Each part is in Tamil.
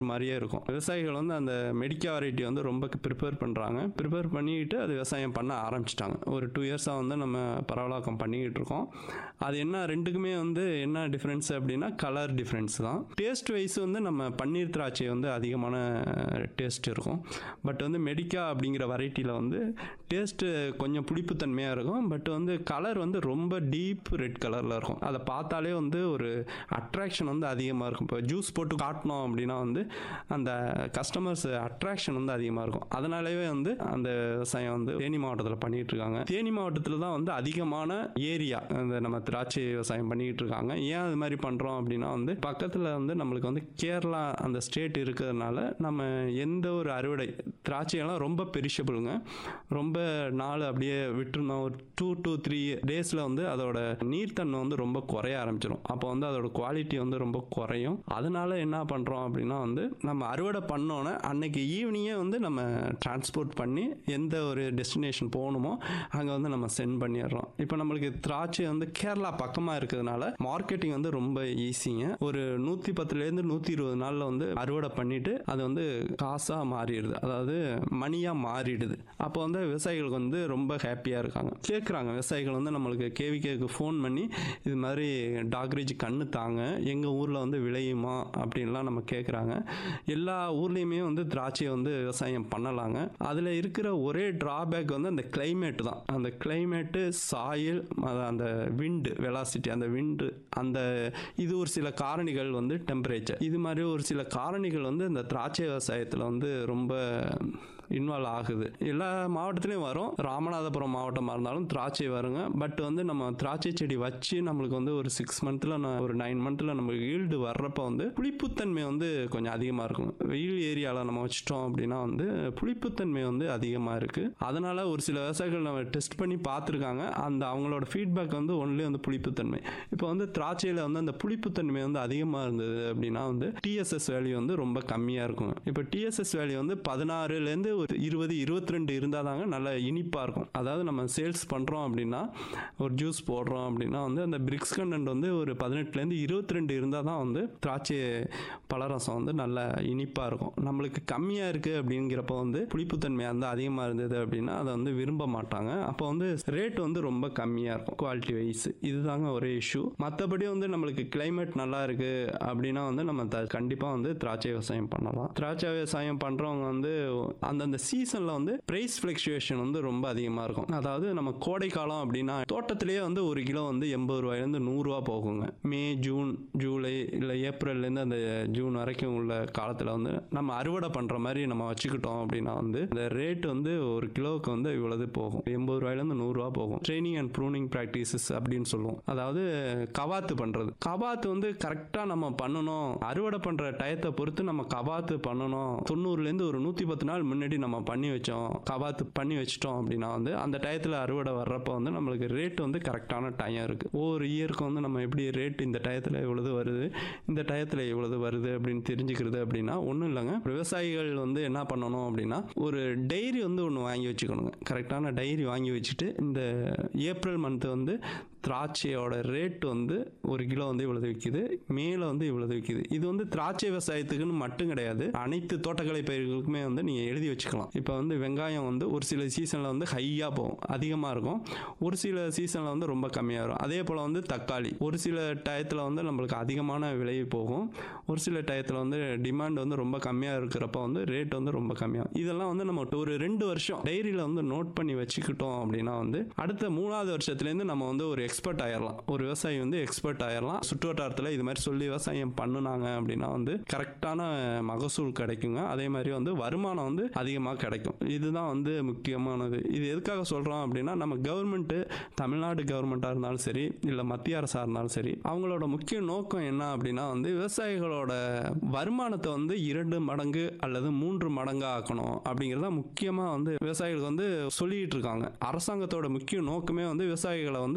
மாதிரியே இருக்கும் விவசாயிகள் வந்து அந்த மெடிக்கா வெரைட்டி வந்து ரொம்ப ப்ரிப்பேர் பண்ணுறாங்க ப்ரிப்பேர் பண்ணிக்கிட்டு அது விவசாயம் பண்ண ஆரம்பிச்சிட்டாங்க ஒரு டூ இயர்ஸாக வந்து நம்ம பரவலாக்கம் பண்ணிக்கிட்டு இருக்கோம் அது என்ன ரெண்டுக்குமே வந்து என்ன டிஃப்ரென்ஸ் அப்படின்னா கலர் டிஃப்ரென்ஸ் தான் டேஸ்ட் வைஸ் வந்து நம்ம பன்னீர் திராட்சை வந்து அதிகமான டேஸ்ட் இருக்கும் பட் வந்து மெடிக்கா அப்படிங்கிற வெரைட்டியில் வந்து டேஸ்ட்டு கொஞ்சம் புளிப்புத்தன்மையாக இருக்கும் பட் வந்து கலர் வந்து ரொம்ப டீப் ரெட் கலரில் இருக்கும் அதை பார்த்தாலே வந்து ஒரு அட்ராக்ஷன் வந்து அதிகமாக இருக்கும் இப்போ ஜூஸ் போட்டு காட்டினோம் அப்படின்னா வந்து அந்த கஸ்டமர்ஸ் அட்ராக்ஷன் வந்து அதிகமாக இருக்கும் அதனாலேயே வந்து அந்த விவசாயம் வந்து தேனி மாவட்டத்தில் பண்ணிகிட்டு இருக்காங்க தேனி மாவட்டத்தில் தான் வந்து அதிகமான ஏரியா அந்த நம்ம திராட்சை விவசாயம் பண்ணிக்கிட்டு இருக்காங்க ஏன் அது மாதிரி பண்ணுறோம் அப்படின்னா வந்து பக்கத்தில் வந்து நம்மளுக்கு வந்து கேரளா அந்த ஸ்டேட் இருக்கிறதுனால நம்ம எந்த ஒரு அறுவடை திராட்சையெல்லாம் ரொம்ப பெரிஷபிளுங்க ரொம்ப நாள் அப்படியே விட்டுருந்தோம் ஒரு டூ டூ த்ரீ டேஸில் வந்து அதோட நீர்த்தன்மை வந்து ரொம்ப குறைய ஆரம்பிச்சிடும் அப்போ வந்து அதோட குவாலிட்டி வந்து ரொம்ப குறையும் அதனால என்ன பண்ணுறோம் அப்படின்னா வந்து நம்ம அறுவடை பண்ணோன்னே அன்னைக்கு ஈவினிங்கே வந்து நம்ம டிரான்ஸ்போர்ட் பண்ணி எந்த ஒரு டெஸ்டினேஷன் போகணுமோ அங்கே வந்து நம்ம சென்ட் பண்ணிடுறோம் இப்போ நம்மளுக்கு திராட்சை வந்து கேரளா பக்கமாக இருக்கிறதுனால மார்க்கெட்டிங் வந்து ரொம்ப ஈஸிங்க ஒரு நூற்றி பத்துலேருந்து நூற்றி இருபது நாளில் வந்து அறுவடை பண்ணிட்டு அது வந்து காசாக மாறிடுது அதாவது மணியாக மாறிடுது அப்போ வந்து விவசாயிகளுக்கு வந்து ரொம்ப ஹாப்பியாக இருக்காங்க கேட்குறாங்க விவசாயிகள் வந்து நம்மளுக்கு கேவிகேக்கு ஃபோன் பண்ணி இது மாதிரி டாக்ரேஜ் கண்ணு தாங்க எங்கள் ஊரில் வந்து விளையுமா அப்படின்லாம் நம்ம கேட்குறாங்க எல்லா ஊர்லேயுமே வந்து திராட்சையை வந்து விவசாயம் பண்ணலாங்க அதில் இருக்கிற ஒரே ட்ராபேக் வந்து அந்த கிளைமேட் தான் அந்த கிளைமேட்டு சாயில் அந்த விண்டு வெலாசிட்டி அந்த விண்டு அந்த இது ஒரு சில காரணிகள் வந்து டெம்பரேச்சர் இது மாதிரி ஒரு சில காரணிகள் வந்து இந்த திராட்சை விவசாயத்தில் வந்து ரொம்ப இன்வால்வ் ஆகுது எல்லா மாவட்டத்துலேயும் வரும் ராமநாதபுரம் மாவட்டமாக இருந்தாலும் திராட்சை வருங்க பட் வந்து நம்ம திராட்சை செடி வச்சு நம்மளுக்கு வந்து ஒரு சிக்ஸ் மந்த்தில் ஒரு நைன் மந்த்தில் நமக்கு ஈல்டு வர்றப்ப வந்து புளிப்புத்தன்மை வந்து கொஞ்சம் அதிகமாக இருக்கும் வெயில் ஏரியாவில் நம்ம வச்சிட்டோம் அப்படின்னா வந்து புளிப்புத்தன்மை வந்து அதிகமாக இருக்குது அதனால் ஒரு சில விவசாயிகள் நம்ம டெஸ்ட் பண்ணி பார்த்துருக்காங்க அந்த அவங்களோட ஃபீட்பேக் வந்து ஒன்லி வந்து புளிப்புத்தன்மை இப்போ வந்து திராட்சையில் வந்து அந்த புளிப்புத்தன்மை வந்து அதிகமாக இருந்தது அப்படின்னா வந்து டிஎஸ்எஸ் வேல்யூ வந்து ரொம்ப கம்மியாக இருக்கும் இப்போ டிஎஸ்எஸ் வேல்யூ வந்து பதினாறுலேருந்து ஒரு இருபது இருபத்தி ரெண்டு இருந்தால் தாங்க நல்ல இனிப்பாக இருக்கும் அதாவது நம்ம சேல்ஸ் பண்ணுறோம் அப்படின்னா ஒரு ஜூஸ் போடுறோம் அப்படின்னா வந்து அந்த பிரிக்ஸ் கண்டென்ட் வந்து ஒரு பதினெட்டுலேருந்து இருபத்தி ரெண்டு இருந்தால் தான் வந்து திராட்சை பழரசம் வந்து நல்ல இனிப்பாக இருக்கும் நம்மளுக்கு கம்மியாக இருக்குது அப்படிங்கிறப்ப வந்து புளிப்புத்தன்மை வந்து அதிகமாக இருந்தது அப்படின்னா அதை வந்து விரும்ப மாட்டாங்க அப்போ வந்து ரேட் வந்து ரொம்ப கம்மியாக இருக்கும் குவாலிட்டி வைஸ் இதுதாங்க ஒரே இஷ்யூ மற்றபடி வந்து நம்மளுக்கு கிளைமேட் நல்லா இருக்குது அப்படின்னா வந்து நம்ம த கண்டிப்பாக வந்து திராட்சை விவசாயம் பண்ணலாம் திராட்சை விவசாயம் பண்ணுறவங்க வந்து அந்தந்த சீசனில் வந்து ப்ரைஸ் ஃப்ளக்சுவேஷன் வந்து ரொம்ப அதிகமாக இருக்கும் அதாவது நம்ம கோடை காலம் அப்படின்னா தோட்டத்திலேயே வந்து ஒரு கிலோ வந்து எண்பது ரூபாயிலேருந்து நூறுரூவா போகுங்க மே ஜூன் ஜூலை இல்லை ஏப்ரல்லேருந்து அந்த ஜூன் வரைக்கும் உள்ள காலத்தில் வந்து நம்ம அறுவடை பண்ணுற மாதிரி நம்ம வச்சுக்கிட்டோம் அப்படின்னா வந்து இந்த ரேட் வந்து ஒரு கிலோவுக்கு வந்து இவ்வளவு போகும் எண்பது ரூபாயிலேருந்து நூறுரூவா போகும் ட்ரைனிங் அண்ட் ப்ரூனிங் ப்ராக்டிசஸ் அப்படின்னு சொல்லுவோம் அதாவது கவாத்து பண்ணுறது கவாத்து வந்து கரெக்டாக நம்ம பண்ணணும் அறுவடை பண்ணுற டயத்தை பொறுத்து நம்ம கவாத்து பண்ணணும் தொண்ணூறுலேருந்து ஒரு நூற்றி பத்து நாள் முன்னாடி நம்ம பண்ணி வச்சோம் கவாத்து பண்ணி வச்சிட்டோம் அப்படின்னா வந்து அந்த டயத்தில் அறுவடை வர்றப்போ வந்து நம்மளுக்கு ரேட் வந்து கரெக்டான டைம் இருக்குது ஒவ்வொரு இயருக்கு வந்து நம்ம எப்படி ரேட் இந்த டயத்தில் இவ்வளவு வருது இந்த டயத்தில் இவ்வளவு வருது அப்படின்னு தெரிஞ்சுக்கிறது அப்படின்னா ஒன்றும் இல்லைங்க விவசாயிகள் வந்து என்ன பண்ணணும் அப்படின்னா ஒரு டைரி வந்து ஒன்று வாங்கி வச்சுக்கணுங்க கரெக்டான டைரி வாங்கி வச்சுட்டு இந்த ஏப்ரல் மந்த் வந்து திராட்சையோட ரேட் வந்து ஒரு கிலோ வந்து இவ்வளவு விற்கிது மேலே வந்து இவ்வளவு விற்கிது இது வந்து திராட்சை விவசாயத்துக்குன்னு மட்டும் கிடையாது அனைத்து தோட்டக்கலை பயிர்களுக்குமே வந்து நீங்கள் எழுதி வச்சுக்கலாம் இப்போ வந்து வெங்காயம் வந்து ஒரு சில சீசனில் வந்து ஹையாக போகும் அதிகமாக இருக்கும் ஒரு சில சீசனில் வந்து ரொம்ப கம்மியாக வரும் அதே போல் வந்து தக்காளி ஒரு சில டயத்தில் வந்து நம்மளுக்கு அதிகமான விலை போகும் ஒரு சில டயத்தில் வந்து டிமாண்ட் வந்து ரொம்ப கம்மியாக இருக்கிறப்ப வந்து ரேட் வந்து ரொம்ப கம்மியாகும் இதெல்லாம் வந்து நம்ம ஒரு ரெண்டு வருஷம் டைரியில் வந்து நோட் பண்ணி வச்சுக்கிட்டோம் அப்படின்னா வந்து அடுத்த மூணாவது வருஷத்துலேருந்து நம்ம வந்து ஒரு எக்ஸ்பர்ட் ஆயிடலாம் ஒரு விவசாயி வந்து எக்ஸ்பர்ட் ஆயிடலாம் சுற்று வட்டாரத்தில் இது மாதிரி சொல்லி விவசாயம் பண்ணுனாங்க அப்படின்னா வந்து கரெக்டான மகசூல் கிடைக்குங்க அதே மாதிரி வந்து வருமானம் வந்து அதிகமாக கிடைக்கும் இதுதான் வந்து முக்கியமானது இது எதுக்காக சொல்கிறோம் அப்படின்னா நம்ம கவர்மெண்ட்டு தமிழ்நாடு கவர்மெண்ட்டாக இருந்தாலும் சரி இல்லை மத்திய அரசாக இருந்தாலும் சரி அவங்களோட முக்கிய நோக்கம் என்ன அப்படின்னா வந்து விவசாயிகளோட வருமானத்தை வந்து இரண்டு மடங்கு அல்லது மூன்று மடங்கு ஆக்கணும் அப்படிங்கிறத முக்கியமாக வந்து விவசாயிகளுக்கு வந்து சொல்லிட்டு இருக்காங்க அரசாங்கத்தோட முக்கிய நோக்கமே வந்து விவசாயிகளை வந்து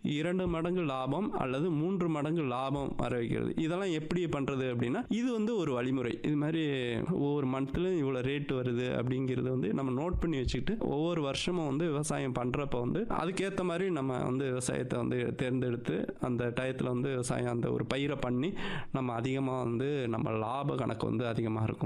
இரண்டு மடங்கு லாபம் அல்லது மூன்று மடங்கு லாபம் வர வைக்கிறது இதெல்லாம் எப்படி பண்ணுறது அப்படின்னா இது வந்து ஒரு வழிமுறை இது மாதிரி ஒவ்வொரு மந்த்லையும் இவ்வளோ ரேட் வருது அப்படிங்கிறது வந்து நம்ம நோட் பண்ணி வச்சுக்கிட்டு ஒவ்வொரு வருஷமும் வந்து விவசாயம் பண்ணுறப்ப வந்து அதுக்கேற்ற மாதிரி நம்ம வந்து விவசாயத்தை வந்து தேர்ந்தெடுத்து அந்த டயத்தில் வந்து விவசாயம் அந்த ஒரு பயிரை பண்ணி நம்ம அதிகமாக வந்து நம்ம லாப கணக்கு வந்து அதிகமாக இருக்கும்